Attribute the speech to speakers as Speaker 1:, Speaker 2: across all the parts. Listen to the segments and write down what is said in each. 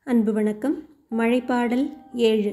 Speaker 1: அன்பு வணக்கம் மழைப்பாடல் ஏழு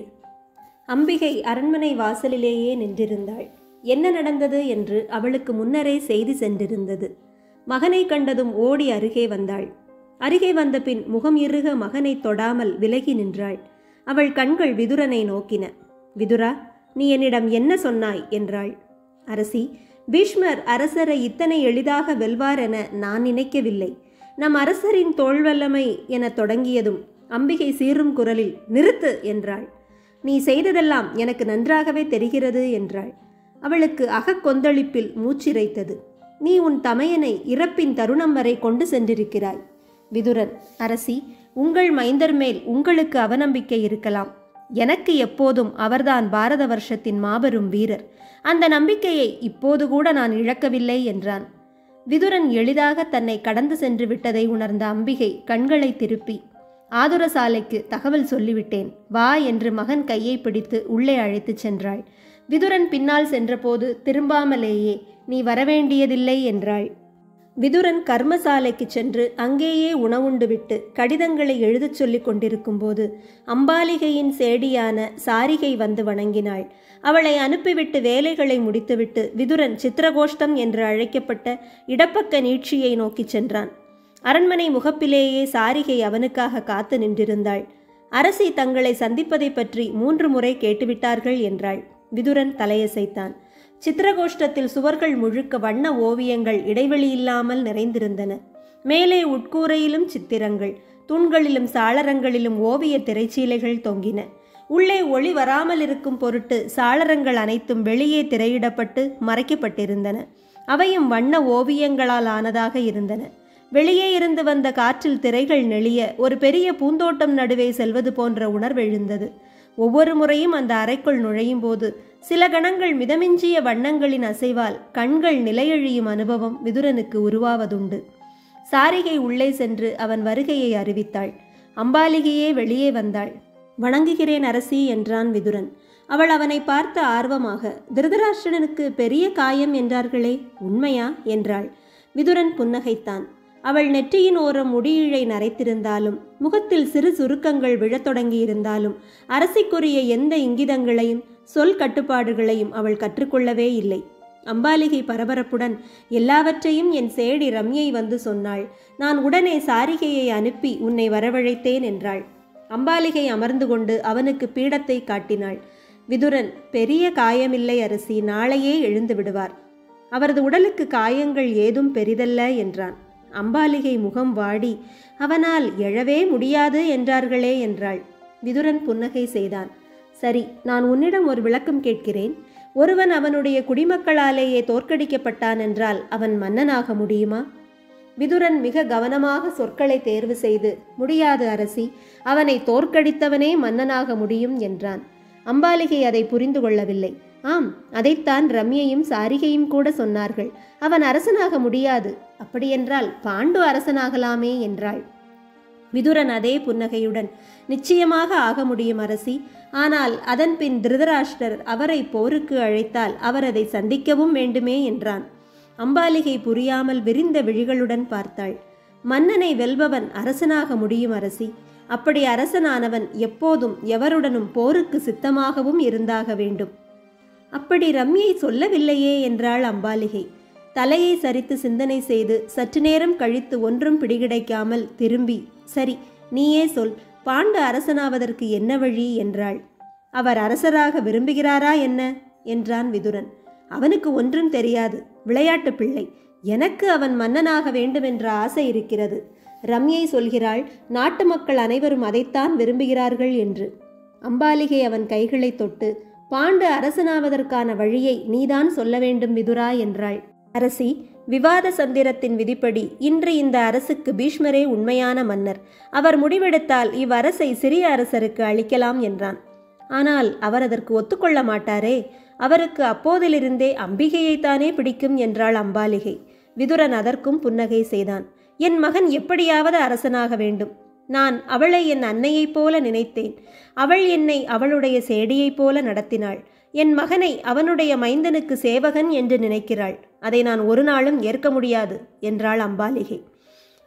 Speaker 1: அம்பிகை அரண்மனை வாசலிலேயே நின்றிருந்தாள் என்ன நடந்தது என்று அவளுக்கு முன்னரே செய்தி சென்றிருந்தது மகனை கண்டதும் ஓடி அருகே வந்தாள் அருகே வந்த பின் முகம் இறுக மகனை தொடாமல் விலகி நின்றாள் அவள் கண்கள் விதுரனை நோக்கின விதுரா நீ என்னிடம் என்ன சொன்னாய் என்றாள் அரசி பீஷ்மர் அரசரை இத்தனை எளிதாக வெல்வார் என நான் நினைக்கவில்லை நம் அரசரின் தோல்வல்லமை என தொடங்கியதும் அம்பிகை சீரும் குரலில் நிறுத்து என்றாள் நீ செய்ததெல்லாம் எனக்கு நன்றாகவே தெரிகிறது என்றாள் அவளுக்கு அகக்கொந்தளிப்பில் மூச்சிரைத்தது நீ உன் தமையனை இறப்பின் தருணம் வரை கொண்டு சென்றிருக்கிறாய் விதுரன் அரசி உங்கள் மைந்தர் மேல் உங்களுக்கு அவநம்பிக்கை இருக்கலாம் எனக்கு எப்போதும் அவர்தான் பாரத வருஷத்தின் மாபெரும் வீரர் அந்த நம்பிக்கையை இப்போது கூட நான் இழக்கவில்லை என்றான் விதுரன் எளிதாக தன்னை கடந்து சென்று விட்டதை உணர்ந்த அம்பிகை கண்களை திருப்பி ஆதுர சாலைக்கு தகவல் சொல்லிவிட்டேன் வா என்று மகன் கையை பிடித்து உள்ளே அழைத்துச் சென்றாள் விதுரன் பின்னால் சென்றபோது திரும்பாமலேயே நீ வரவேண்டியதில்லை என்றாள் விதுரன் கர்மசாலைக்கு சென்று அங்கேயே உணவுண்டு விட்டு கடிதங்களை எழுதச் சொல்லிக் கொண்டிருக்கும்போது அம்பாலிகையின் சேடியான சாரிகை வந்து வணங்கினாள் அவளை அனுப்பிவிட்டு வேலைகளை முடித்துவிட்டு விதுரன் சித்திரகோஷ்டம் என்று அழைக்கப்பட்ட இடப்பக்க நீட்சியை நோக்கிச் சென்றான் அரண்மனை முகப்பிலேயே சாரிகை அவனுக்காக காத்து நின்றிருந்தாள் அரசி தங்களை சந்திப்பதை பற்றி மூன்று முறை கேட்டுவிட்டார்கள் என்றாள் விதுரன் தலையசைத்தான் சித்திரகோஷ்டத்தில் சுவர்கள் முழுக்க வண்ண ஓவியங்கள் இடைவெளியில்லாமல் நிறைந்திருந்தன மேலே உட்கூரையிலும் சித்திரங்கள் தூண்களிலும் சாளரங்களிலும் ஓவிய திரைச்சீலைகள் தொங்கின உள்ளே ஒளி வராமல் இருக்கும் பொருட்டு சாளரங்கள் அனைத்தும் வெளியே திரையிடப்பட்டு மறைக்கப்பட்டிருந்தன அவையும் வண்ண ஓவியங்களால் ஆனதாக இருந்தன வெளியே இருந்து வந்த காற்றில் திரைகள் நெளிய ஒரு பெரிய பூந்தோட்டம் நடுவே செல்வது போன்ற உணர்வெழுந்தது ஒவ்வொரு முறையும் அந்த அறைக்குள் நுழையும் போது சில கணங்கள் மிதமிஞ்சிய வண்ணங்களின் அசைவால் கண்கள் நிலையழியும் அனுபவம் விதுரனுக்கு உருவாவதுண்டு சாரிகை உள்ளே சென்று அவன் வருகையை அறிவித்தாள் அம்பாலிகையே வெளியே வந்தாள் வணங்குகிறேன் அரசி என்றான் விதுரன் அவள் அவனை பார்த்த ஆர்வமாக திருதராஷ்டிரனுக்கு பெரிய காயம் என்றார்களே உண்மையா என்றாள் விதுரன் புன்னகைத்தான் அவள் நெற்றியின் ஓரம் முடியிழை நரைத்திருந்தாலும் முகத்தில் சிறு சுருக்கங்கள் விழத் தொடங்கியிருந்தாலும் அரசிக்குரிய எந்த இங்கிதங்களையும் சொல் கட்டுப்பாடுகளையும் அவள் கற்றுக்கொள்ளவே இல்லை அம்பாலிகை பரபரப்புடன் எல்லாவற்றையும் என் சேடி ரம்யை வந்து சொன்னாள் நான் உடனே சாரிகையை அனுப்பி உன்னை வரவழைத்தேன் என்றாள் அம்பாலிகை அமர்ந்து கொண்டு அவனுக்கு பீடத்தை காட்டினாள் விதுரன் பெரிய காயமில்லை அரசி நாளையே எழுந்து விடுவார் அவரது உடலுக்கு காயங்கள் ஏதும் பெரிதல்ல என்றான் அம்பாலிகை முகம் வாடி அவனால் எழவே முடியாது என்றார்களே என்றாள் விதுரன் புன்னகை செய்தான் சரி நான் உன்னிடம் ஒரு விளக்கம் கேட்கிறேன் ஒருவன் அவனுடைய குடிமக்களாலேயே தோற்கடிக்கப்பட்டான் என்றால் அவன் மன்னனாக முடியுமா விதுரன் மிக கவனமாக சொற்களை தேர்வு செய்து முடியாது அரசி அவனை தோற்கடித்தவனே மன்னனாக முடியும் என்றான் அம்பாலிகை அதை புரிந்து கொள்ளவில்லை ஆம் அதைத்தான் ரம்யையும் சாரிகையும் கூட சொன்னார்கள் அவன் அரசனாக முடியாது அப்படியென்றால் பாண்டு அரசனாகலாமே என்றாள் விதுரன் அதே புன்னகையுடன் நிச்சயமாக ஆக முடியும் அரசி ஆனால் அதன் பின் திருதராஷ்டர் அவரை போருக்கு அழைத்தால் அவர் அதை சந்திக்கவும் வேண்டுமே என்றான் அம்பாலிகை புரியாமல் விரிந்த விழிகளுடன் பார்த்தாள் மன்னனை வெல்பவன் அரசனாக முடியும் அரசி அப்படி அரசனானவன் எப்போதும் எவருடனும் போருக்கு சித்தமாகவும் இருந்தாக வேண்டும் அப்படி ரம்யை சொல்லவில்லையே என்றாள் அம்பாலிகை தலையை சரித்து சிந்தனை செய்து சற்று நேரம் கழித்து ஒன்றும் பிடிகிடைக்காமல் திரும்பி சரி நீயே சொல் பாண்டு அரசனாவதற்கு என்ன வழி என்றாள் அவர் அரசராக விரும்புகிறாரா என்ன என்றான் விதுரன் அவனுக்கு ஒன்றும் தெரியாது விளையாட்டு பிள்ளை எனக்கு அவன் மன்னனாக வேண்டுமென்ற ஆசை இருக்கிறது ரம்யை சொல்கிறாள் நாட்டு மக்கள் அனைவரும் அதைத்தான் விரும்புகிறார்கள் என்று அம்பாலிகை அவன் கைகளை தொட்டு பாண்டு அரசனாவதற்கான வழியை நீதான் சொல்ல வேண்டும் விதுரா என்றாள் அரசி விவாத சந்திரத்தின் விதிப்படி இன்று இந்த அரசுக்கு பீஷ்மரே உண்மையான மன்னர் அவர் முடிவெடுத்தால் இவ்வரசை சிறிய அரசருக்கு அளிக்கலாம் என்றான் ஆனால் அவர் அதற்கு ஒத்துக்கொள்ள மாட்டாரே அவருக்கு அப்போதிலிருந்தே அம்பிகையைத்தானே பிடிக்கும் என்றாள் அம்பாலிகை விதுரன் அதற்கும் புன்னகை செய்தான் என் மகன் எப்படியாவது அரசனாக வேண்டும் நான் அவளை என் அன்னையைப் போல நினைத்தேன் அவள் என்னை அவளுடைய சேடியைப் போல நடத்தினாள் என் மகனை அவனுடைய மைந்தனுக்கு சேவகன் என்று நினைக்கிறாள் அதை நான் ஒரு நாளும் ஏற்க முடியாது என்றாள் அம்பாலிகை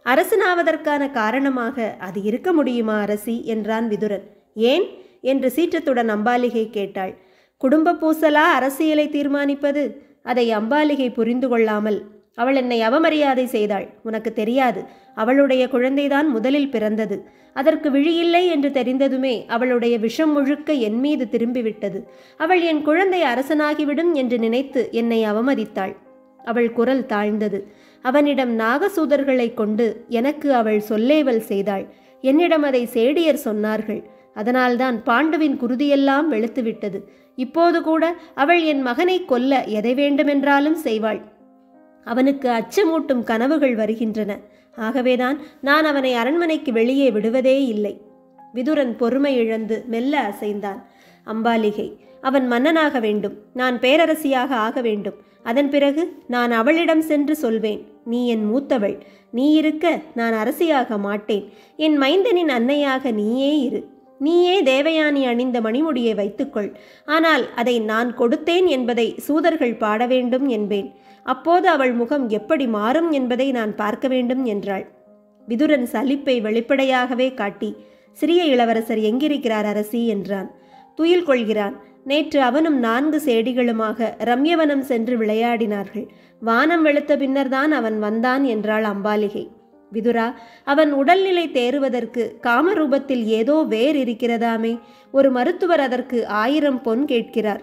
Speaker 1: அரசனாவதற்கான காரணமாக அது இருக்க முடியுமா அரசி என்றான் விதுரன் ஏன் என்று சீற்றத்துடன் அம்பாலிகை கேட்டாள் குடும்ப பூசலா அரசியலை தீர்மானிப்பது அதை அம்பாலிகை புரிந்து கொள்ளாமல் அவள் என்னை அவமரியாதை செய்தாள் உனக்கு தெரியாது அவளுடைய குழந்தைதான் முதலில் பிறந்தது அதற்கு விழியில்லை என்று தெரிந்ததுமே அவளுடைய விஷம் முழுக்க என் மீது திரும்பிவிட்டது அவள் என் குழந்தை அரசனாகிவிடும் என்று நினைத்து என்னை அவமதித்தாள் அவள் குரல் தாழ்ந்தது அவனிடம் நாகசூதர்களை கொண்டு எனக்கு அவள் சொல்லேவல் செய்தாள் என்னிடம் அதை சேடியர் சொன்னார்கள் அதனால்தான் பாண்டுவின் குருதியெல்லாம் வெளுத்துவிட்டது இப்போது கூட அவள் என் மகனை கொல்ல எதை வேண்டுமென்றாலும் செய்வாள் அவனுக்கு அச்சமூட்டும் கனவுகள் வருகின்றன ஆகவேதான் நான் அவனை அரண்மனைக்கு வெளியே விடுவதே இல்லை விதுரன் பொறுமை இழந்து மெல்ல அசைந்தான் அம்பாலிகை அவன் மன்னனாக வேண்டும் நான் பேரரசியாக ஆக வேண்டும் அதன் பிறகு நான் அவளிடம் சென்று சொல்வேன் நீ என் மூத்தவள் நீ இருக்க நான் அரசியாக மாட்டேன் என் மைந்தனின் அன்னையாக நீயே இரு நீயே தேவயானி அணிந்த மணிமுடியை வைத்துக்கொள் ஆனால் அதை நான் கொடுத்தேன் என்பதை சூதர்கள் பாட வேண்டும் என்பேன் அப்போது அவள் முகம் எப்படி மாறும் என்பதை நான் பார்க்க வேண்டும் என்றாள் விதுரன் சலிப்பை வெளிப்படையாகவே காட்டி சிறிய இளவரசர் எங்கிருக்கிறார் அரசி என்றான் துயில் கொள்கிறான் நேற்று அவனும் நான்கு சேடிகளுமாக ரம்யவனம் சென்று விளையாடினார்கள் வானம் வெளுத்த பின்னர்தான் அவன் வந்தான் என்றாள் அம்பாலிகை விதுரா அவன் உடல்நிலை தேறுவதற்கு காமரூபத்தில் ஏதோ வேர் இருக்கிறதாமே ஒரு மருத்துவர் அதற்கு ஆயிரம் பொன் கேட்கிறார்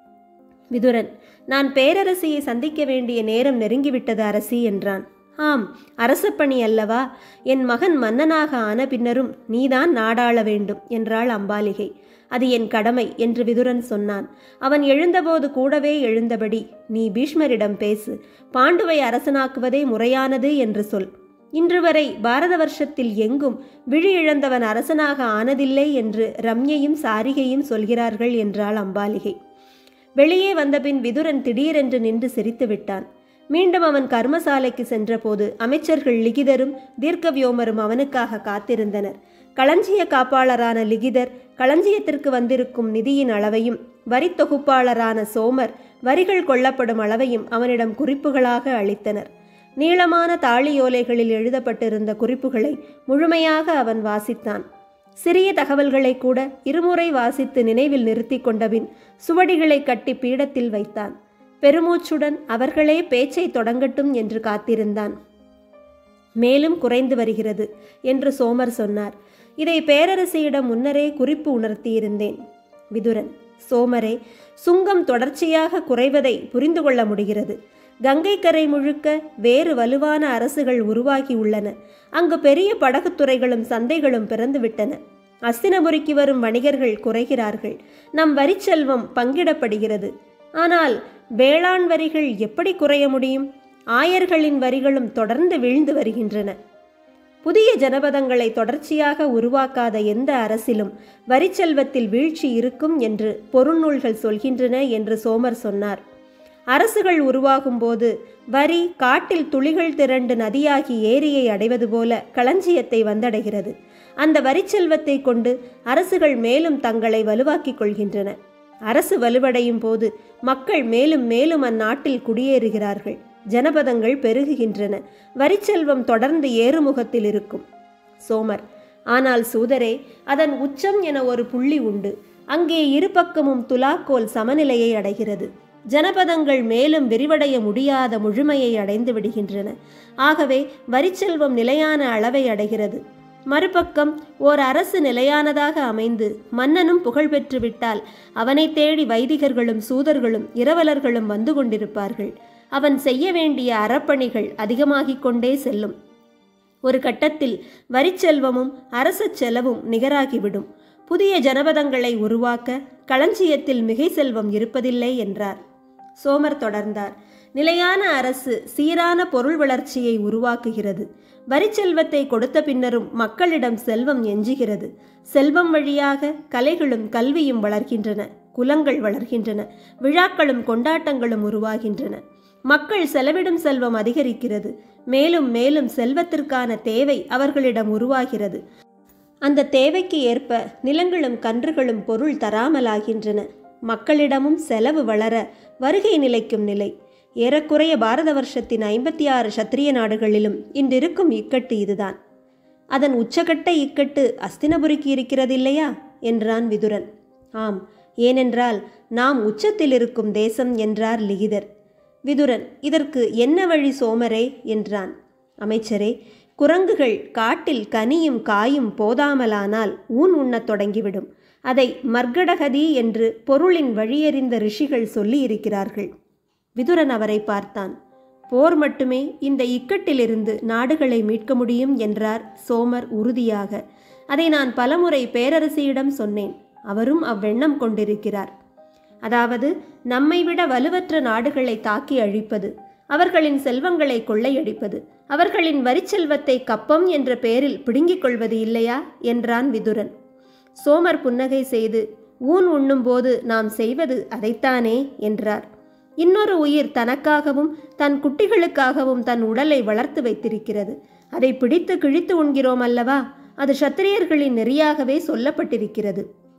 Speaker 1: விதுரன் நான் பேரரசியை சந்திக்க வேண்டிய நேரம் நெருங்கிவிட்டது அரசி என்றான் ஆம் அரசப்பணி அல்லவா என் மகன் மன்னனாக ஆன பின்னரும் நீதான் நாடாள வேண்டும் என்றாள் அம்பாலிகை அது என் கடமை என்று விதுரன் சொன்னான் அவன் எழுந்தபோது கூடவே எழுந்தபடி நீ பீஷ்மரிடம் பேசு பாண்டுவை அரசனாக்குவதே முறையானது என்று சொல் இன்று வரை பாரத வருஷத்தில் எங்கும் விழி இழந்தவன் அரசனாக ஆனதில்லை என்று ரம்யையும் சாரிகையும் சொல்கிறார்கள் என்றாள் அம்பாலிகை வெளியே வந்தபின் விதுரன் திடீரென்று நின்று சிரித்து விட்டான் மீண்டும் அவன் கர்மசாலைக்கு சென்றபோது அமைச்சர்கள் லிகிதரும் தீர்க்கவியோமரும் அவனுக்காக காத்திருந்தனர் களஞ்சிய காப்பாளரான லிகிதர் களஞ்சியத்திற்கு வந்திருக்கும் நிதியின் அளவையும் வரி தொகுப்பாளரான சோமர் வரிகள் கொள்ளப்படும் அளவையும் அவனிடம் குறிப்புகளாக அளித்தனர் நீளமான தாளியோலைகளில் எழுதப்பட்டிருந்த குறிப்புகளை முழுமையாக அவன் வாசித்தான் சிறிய தகவல்களை கூட இருமுறை வாசித்து நினைவில் நிறுத்தி கொண்டபின் சுவடிகளை கட்டி பீடத்தில் வைத்தான் பெருமூச்சுடன் அவர்களே பேச்சை தொடங்கட்டும் என்று காத்திருந்தான் மேலும் குறைந்து வருகிறது என்று சோமர் சொன்னார் இதை பேரரசியிடம் முன்னரே குறிப்பு உணர்த்தியிருந்தேன் விதுரன் சோமரே சுங்கம் தொடர்ச்சியாக குறைவதை புரிந்து கொள்ள முடிகிறது கங்கை கரை முழுக்க வேறு வலுவான அரசுகள் உருவாகி உள்ளன அங்கு பெரிய படகுத்துறைகளும் சந்தைகளும் பிறந்துவிட்டன அஸ்தினபுரிக்கு வரும் வணிகர்கள் குறைகிறார்கள் நம் வரிச்செல்வம் பங்கிடப்படுகிறது ஆனால் வேளாண் வரிகள் எப்படி குறைய முடியும் ஆயர்களின் வரிகளும் தொடர்ந்து வீழ்ந்து வருகின்றன புதிய ஜனபதங்களை தொடர்ச்சியாக உருவாக்காத எந்த அரசிலும் வரிச்செல்வத்தில் வீழ்ச்சி இருக்கும் என்று பொருநூல்கள் சொல்கின்றன என்று சோமர் சொன்னார் அரசுகள் உருவாகும் போது வரி காட்டில் துளிகள் திரண்டு நதியாகி ஏரியை அடைவது போல களஞ்சியத்தை வந்தடைகிறது அந்த வரிச்செல்வத்தை கொண்டு அரசுகள் மேலும் தங்களை வலுவாக்கிக் கொள்கின்றன அரசு வலுவடையும் போது மக்கள் மேலும் மேலும் அந்நாட்டில் குடியேறுகிறார்கள் ஜனபதங்கள் பெருகுகின்றன வரிச்செல்வம் தொடர்ந்து ஏறுமுகத்தில் இருக்கும் சோமர் ஆனால் சூதரே அதன் உச்சம் என ஒரு புள்ளி உண்டு அங்கே இருபக்கமும் துலாக்கோல் சமநிலையை அடைகிறது ஜனபதங்கள் மேலும் விரிவடைய முடியாத முழுமையை அடைந்து விடுகின்றன ஆகவே வரிச்செல்வம் நிலையான அளவை அடைகிறது மறுபக்கம் ஓர் அரசு நிலையானதாக அமைந்து மன்னனும் புகழ் பெற்று விட்டால் அவனை தேடி வைதிகர்களும் சூதர்களும் இரவலர்களும் வந்து கொண்டிருப்பார்கள் அவன் செய்ய வேண்டிய அறப்பணிகள் அதிகமாகிக் கொண்டே செல்லும் ஒரு கட்டத்தில் வரிச்செல்வமும் அரச செலவும் நிகராகிவிடும் புதிய ஜனபதங்களை உருவாக்க களஞ்சியத்தில் மிகை செல்வம் இருப்பதில்லை என்றார் சோமர் தொடர்ந்தார் நிலையான அரசு சீரான பொருள் வளர்ச்சியை உருவாக்குகிறது வரிச்செல்வத்தை கொடுத்த பின்னரும் மக்களிடம் செல்வம் எஞ்சுகிறது செல்வம் வழியாக கலைகளும் கல்வியும் வளர்கின்றன குலங்கள் வளர்கின்றன விழாக்களும் கொண்டாட்டங்களும் உருவாகின்றன மக்கள் செலவிடும் செல்வம் அதிகரிக்கிறது மேலும் மேலும் செல்வத்திற்கான தேவை அவர்களிடம் உருவாகிறது அந்த தேவைக்கு ஏற்ப நிலங்களும் கன்றுகளும் பொருள் தராமலாகின்றன மக்களிடமும் செலவு வளர வருகை நிலைக்கும் நிலை ஏறக்குறைய பாரத வருஷத்தின் ஐம்பத்தி ஆறு சத்திரிய நாடுகளிலும் இன்றிருக்கும் இக்கட்டு இதுதான் அதன் உச்சகட்ட இக்கட்டு அஸ்தினபுரிக்கு இருக்கிறது இல்லையா என்றான் விதுரன் ஆம் ஏனென்றால் நாம் உச்சத்தில் இருக்கும் தேசம் என்றார் லிகிதர் விதுரன் இதற்கு என்ன வழி சோமரே என்றான் அமைச்சரே குரங்குகள் காட்டில் கனியும் காயும் போதாமலானால் ஊன் உண்ணத் தொடங்கிவிடும் அதை மர்கடகதி என்று பொருளின் வழியறிந்த ரிஷிகள் சொல்லியிருக்கிறார்கள் விதுரன் அவரை பார்த்தான் போர் மட்டுமே இந்த இக்கட்டிலிருந்து நாடுகளை மீட்க முடியும் என்றார் சோமர் உறுதியாக அதை நான் பலமுறை பேரரசியிடம் சொன்னேன் அவரும் அவ்வெண்ணம் கொண்டிருக்கிறார் அதாவது நம்மை விட வலுவற்ற நாடுகளை தாக்கி அழிப்பது அவர்களின் செல்வங்களை கொள்ளையடிப்பது அவர்களின் வரிச்செல்வத்தை கப்பம் என்ற பெயரில் பிடுங்கிக் கொள்வது இல்லையா என்றான் விதுரன் சோமர் புன்னகை செய்து ஊன் உண்ணும்போது நாம் செய்வது அதைத்தானே என்றார் இன்னொரு உயிர் தனக்காகவும் தன் குட்டிகளுக்காகவும் தன் உடலை வளர்த்து வைத்திருக்கிறது அதை பிடித்து கிழித்து உண்கிறோம் அல்லவா அது சத்திரியர்களின் நெறியாகவே சொல்லப்பட்டிருக்கிறது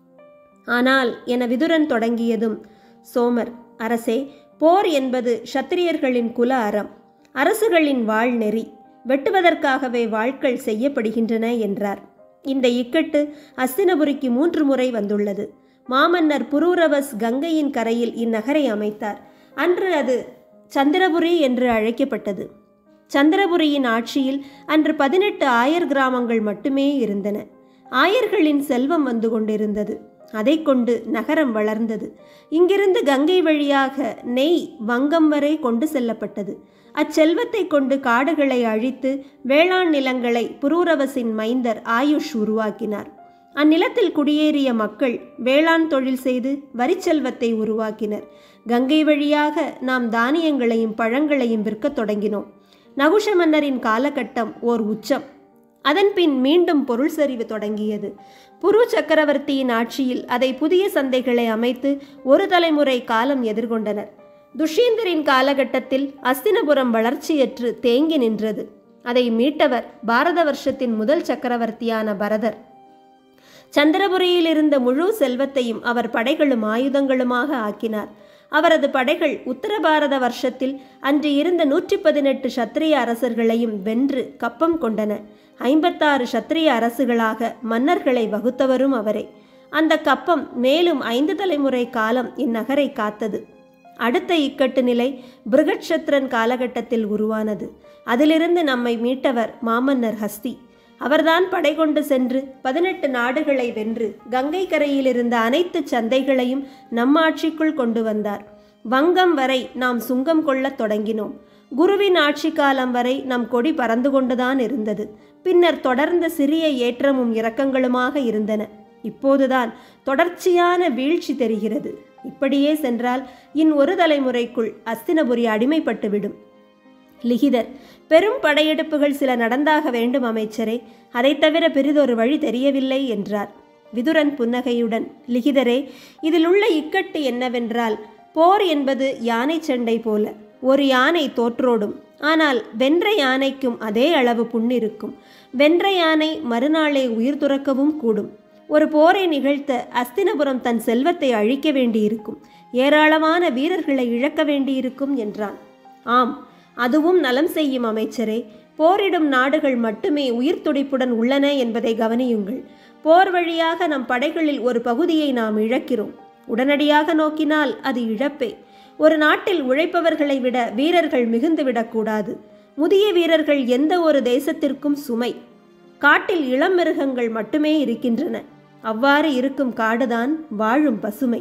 Speaker 1: ஆனால் என விதுரன் தொடங்கியதும் சோமர் அரசே போர் என்பது சத்திரியர்களின் குல அறம் அரசுகளின் வாழ் நெறி வெட்டுவதற்காகவே வாழ்க்கள் செய்யப்படுகின்றன என்றார் இந்த இக்கட்டு அஸ்தினபுரிக்கு மூன்று முறை வந்துள்ளது மாமன்னர் புரூரவஸ் கங்கையின் கரையில் இந்நகரை அமைத்தார் அன்று அது சந்திரபுரி என்று அழைக்கப்பட்டது சந்திரபுரியின் ஆட்சியில் அன்று பதினெட்டு ஆயர் கிராமங்கள் மட்டுமே இருந்தன ஆயர்களின் செல்வம் வந்து கொண்டிருந்தது அதை கொண்டு நகரம் வளர்ந்தது இங்கிருந்து கங்கை வழியாக நெய் வங்கம் வரை கொண்டு செல்லப்பட்டது அச்செல்வத்தை கொண்டு காடுகளை அழித்து வேளாண் நிலங்களை புரூரவசின் மைந்தர் ஆயுஷ் உருவாக்கினார் அந்நிலத்தில் குடியேறிய மக்கள் வேளாண் தொழில் செய்து வரிச்செல்வத்தை உருவாக்கினர் கங்கை வழியாக நாம் தானியங்களையும் பழங்களையும் விற்கத் தொடங்கினோம் நகுஷ மன்னரின் காலகட்டம் ஓர் உச்சம் அதன்பின் மீண்டும் பொருள் சரிவு தொடங்கியது புரு சக்கரவர்த்தியின் ஆட்சியில் அதை புதிய சந்தைகளை அமைத்து ஒரு தலைமுறை காலம் எதிர்கொண்டனர் துஷீந்தரின் காலகட்டத்தில் அஸ்தினபுரம் வளர்ச்சியற்று தேங்கி நின்றது அதை மீட்டவர் பாரத வருஷத்தின் முதல் சக்கரவர்த்தியான பரதர் சந்திரபுரியில் இருந்த முழு செல்வத்தையும் அவர் படைகளும் ஆயுதங்களுமாக ஆக்கினார் அவரது படைகள் உத்தர பாரத வருஷத்தில் அன்று இருந்த நூற்றி பதினெட்டு சத்திரிய அரசர்களையும் வென்று கப்பம் கொண்டன ஐம்பத்தாறு சத்திரிய அரசுகளாக மன்னர்களை வகுத்தவரும் அவரே அந்த கப்பம் மேலும் ஐந்து தலைமுறை காலம் இந்நகரை காத்தது அடுத்த இக்கட்டு நிலை பிருகட்சத்ரன் காலகட்டத்தில் உருவானது அதிலிருந்து நம்மை மீட்டவர் மாமன்னர் ஹஸ்தி அவர்தான் படை கொண்டு சென்று பதினெட்டு நாடுகளை வென்று கங்கை கரையில் இருந்த அனைத்து சந்தைகளையும் நம் ஆட்சிக்குள் கொண்டு வந்தார் வங்கம் வரை நாம் சுங்கம் கொள்ளத் தொடங்கினோம் குருவின் ஆட்சி காலம் வரை நம் கொடி பறந்து கொண்டுதான் இருந்தது பின்னர் தொடர்ந்த சிறிய ஏற்றமும் இறக்கங்களுமாக இருந்தன இப்போதுதான் தொடர்ச்சியான வீழ்ச்சி தெரிகிறது இப்படியே சென்றால் இன் ஒரு தலைமுறைக்குள் அஸ்தினபுரி அடிமைப்பட்டுவிடும் லிகிதர் பெரும் படையெடுப்புகள் சில நடந்தாக வேண்டும் அமைச்சரே அதைத் தவிர பெரிதொரு வழி தெரியவில்லை என்றார் விதுரன் புன்னகையுடன் லிகிதரே இதில் உள்ள இக்கட்டு என்னவென்றால் போர் என்பது யானை சண்டை போல ஒரு யானை தோற்றோடும் ஆனால் வென்ற யானைக்கும் அதே அளவு புண்ணிருக்கும் வென்ற யானை மறுநாளே உயிர் துறக்கவும் கூடும் ஒரு போரை நிகழ்த்த அஸ்தினபுரம் தன் செல்வத்தை அழிக்க வேண்டியிருக்கும் ஏராளமான வீரர்களை இழக்க வேண்டியிருக்கும் என்றான் ஆம் அதுவும் நலம் செய்யும் அமைச்சரே போரிடும் நாடுகள் மட்டுமே உயிர் துடிப்புடன் உள்ளன என்பதை கவனியுங்கள் போர் வழியாக நம் படைகளில் ஒரு பகுதியை நாம் இழக்கிறோம் உடனடியாக நோக்கினால் அது இழப்பே ஒரு நாட்டில் உழைப்பவர்களை விட வீரர்கள் மிகுந்து விடக்கூடாது முதிய வீரர்கள் எந்த ஒரு தேசத்திற்கும் சுமை காட்டில் இளம் மிருகங்கள் மட்டுமே இருக்கின்றன அவ்வாறு இருக்கும் காடுதான் வாழும் பசுமை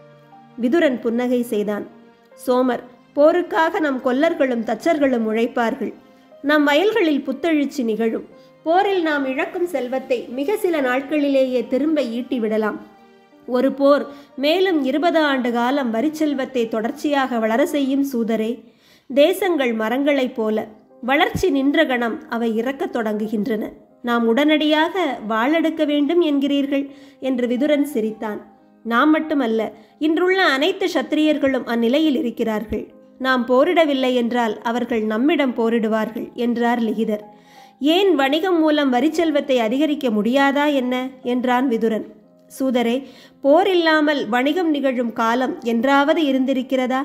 Speaker 1: விதுரன் புன்னகை செய்தான் சோமர் போருக்காக நம் கொல்லர்களும் தச்சர்களும் உழைப்பார்கள் நம் வயல்களில் புத்தெழுச்சி நிகழும் போரில் நாம் இழக்கும் செல்வத்தை மிக சில நாட்களிலேயே திரும்ப ஈட்டி விடலாம் ஒரு போர் மேலும் இருபது ஆண்டு காலம் வரிச்செல்வத்தை தொடர்ச்சியாக வளர செய்யும் சூதரே தேசங்கள் மரங்களைப் போல வளர்ச்சி நின்ற கணம் அவை இறக்கத் தொடங்குகின்றன நாம் உடனடியாக வாளெடுக்க வேண்டும் என்கிறீர்கள் என்று விதுரன் சிரித்தான் நாம் மட்டுமல்ல இன்றுள்ள அனைத்து சத்திரியர்களும் அந்நிலையில் இருக்கிறார்கள் நாம் போரிடவில்லை என்றால் அவர்கள் நம்மிடம் போரிடுவார்கள் என்றார் லிகிதர் ஏன் வணிகம் மூலம் வரிச்செல்வத்தை அதிகரிக்க முடியாதா என்ன என்றான் விதுரன் சூதரே போர் இல்லாமல் வணிகம் நிகழும் காலம் என்றாவது இருந்திருக்கிறதா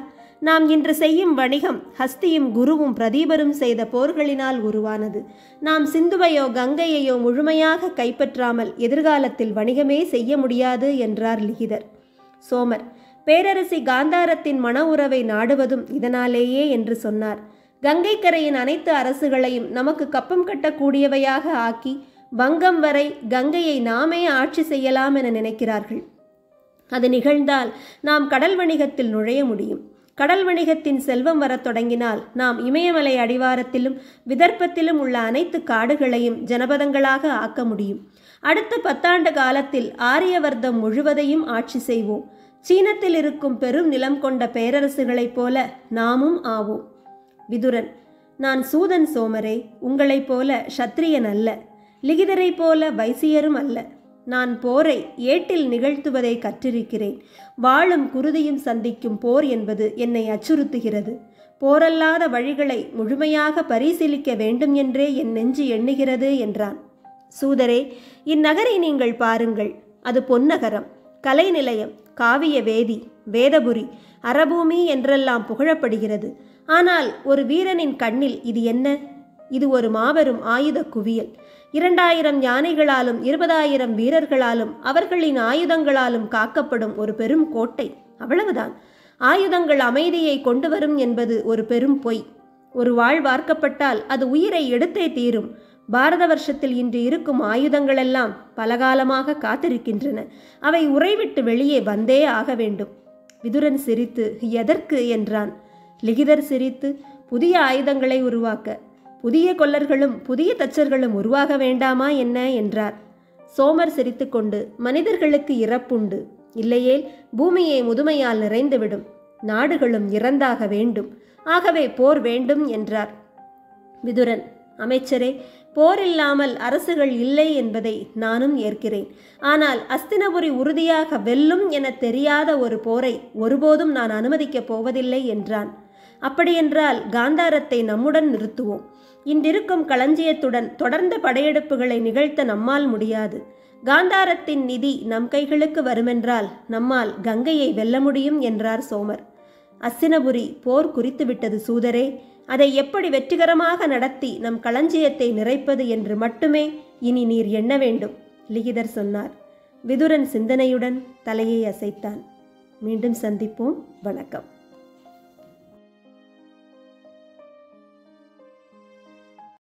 Speaker 1: நாம் இன்று செய்யும் வணிகம் ஹஸ்தியும் குருவும் பிரதீபரும் செய்த போர்களினால் உருவானது நாம் சிந்துவையோ கங்கையையோ முழுமையாக கைப்பற்றாமல் எதிர்காலத்தில் வணிகமே செய்ய முடியாது என்றார் லிகிதர் சோமர் பேரரசி காந்தாரத்தின் மன உறவை நாடுவதும் இதனாலேயே என்று சொன்னார் கங்கைக்கரையின் அனைத்து அரசுகளையும் நமக்கு கப்பம் கட்டக்கூடியவையாக ஆக்கி வங்கம் வரை கங்கையை நாமே ஆட்சி செய்யலாம் என நினைக்கிறார்கள் அது நிகழ்ந்தால் நாம் கடல் வணிகத்தில் நுழைய முடியும் கடல் வணிகத்தின் செல்வம் வரத் தொடங்கினால் நாம் இமயமலை அடிவாரத்திலும் விதர்ப்பத்திலும் உள்ள அனைத்து காடுகளையும் ஜனபதங்களாக ஆக்க முடியும் அடுத்த பத்தாண்டு காலத்தில் ஆரியவர்த்தம் முழுவதையும் ஆட்சி செய்வோம் சீனத்தில் இருக்கும் பெரும் நிலம் கொண்ட பேரரசுகளைப் போல நாமும் ஆவோம் விதுரன் நான் சூதன் சோமரே உங்களைப் போல சத்திரியன் அல்ல லிகிதரைப் போல வைசியரும் அல்ல நான் போரை ஏட்டில் நிகழ்த்துவதை கற்றிருக்கிறேன் வாளும் குருதியும் சந்திக்கும் போர் என்பது என்னை அச்சுறுத்துகிறது போரல்லாத வழிகளை முழுமையாக பரிசீலிக்க வேண்டும் என்றே என் நெஞ்சு எண்ணுகிறது என்றான் சூதரே இந்நகரை நீங்கள் பாருங்கள் அது பொன்னகரம் கலை நிலையம் காவிய வேதி வேதபுரி அரபூமி என்றெல்லாம் புகழப்படுகிறது ஆனால் ஒரு வீரனின் கண்ணில் இது என்ன இது ஒரு மாபெரும் ஆயுத குவியல் இரண்டாயிரம் யானைகளாலும் இருபதாயிரம் வீரர்களாலும் அவர்களின் ஆயுதங்களாலும் காக்கப்படும் ஒரு பெரும் கோட்டை அவ்வளவுதான் ஆயுதங்கள் அமைதியை கொண்டு வரும் என்பது ஒரு பெரும் பொய் ஒரு வாழ் வார்க்கப்பட்டால் அது உயிரை எடுத்தே தீரும் பாரத வருஷத்தில் இன்று இருக்கும் ஆயுதங்களெல்லாம் பலகாலமாக காத்திருக்கின்றன அவை உறைவிட்டு வெளியே வந்தே ஆக வேண்டும் விதுரன் சிரித்து எதற்கு என்றான் லிகிதர் சிரித்து புதிய ஆயுதங்களை உருவாக்க புதிய கொல்லர்களும் புதிய தச்சர்களும் உருவாக வேண்டாமா என்ன என்றார் சோமர் சிரித்துக்கொண்டு மனிதர்களுக்கு இறப்புண்டு இல்லையேல் பூமியை முதுமையால் நிறைந்துவிடும் நாடுகளும் இறந்தாக வேண்டும் ஆகவே போர் வேண்டும் என்றார் விதுரன் அமைச்சரே போர் இல்லாமல் அரசுகள் இல்லை என்பதை நானும் ஏற்கிறேன் ஆனால் அஸ்தினபுரி உறுதியாக வெல்லும் என தெரியாத ஒரு போரை ஒருபோதும் நான் அனுமதிக்கப் போவதில்லை என்றான் அப்படியென்றால் காந்தாரத்தை நம்முடன் நிறுத்துவோம் இன்றிருக்கும் களஞ்சியத்துடன் தொடர்ந்த படையெடுப்புகளை நிகழ்த்த நம்மால் முடியாது காந்தாரத்தின் நிதி நம் கைகளுக்கு வருமென்றால் நம்மால் கங்கையை வெல்ல முடியும் என்றார் சோமர் அஸ்தினபுரி போர் குறித்துவிட்டது சூதரே அதை எப்படி வெற்றிகரமாக நடத்தி நம் களஞ்சியத்தை நிறைப்பது என்று மட்டுமே இனி நீர் எண்ண வேண்டும் லிகிதர் சொன்னார் விதுரன் சிந்தனையுடன் தலையை அசைத்தான் மீண்டும் சந்திப்போம் வணக்கம்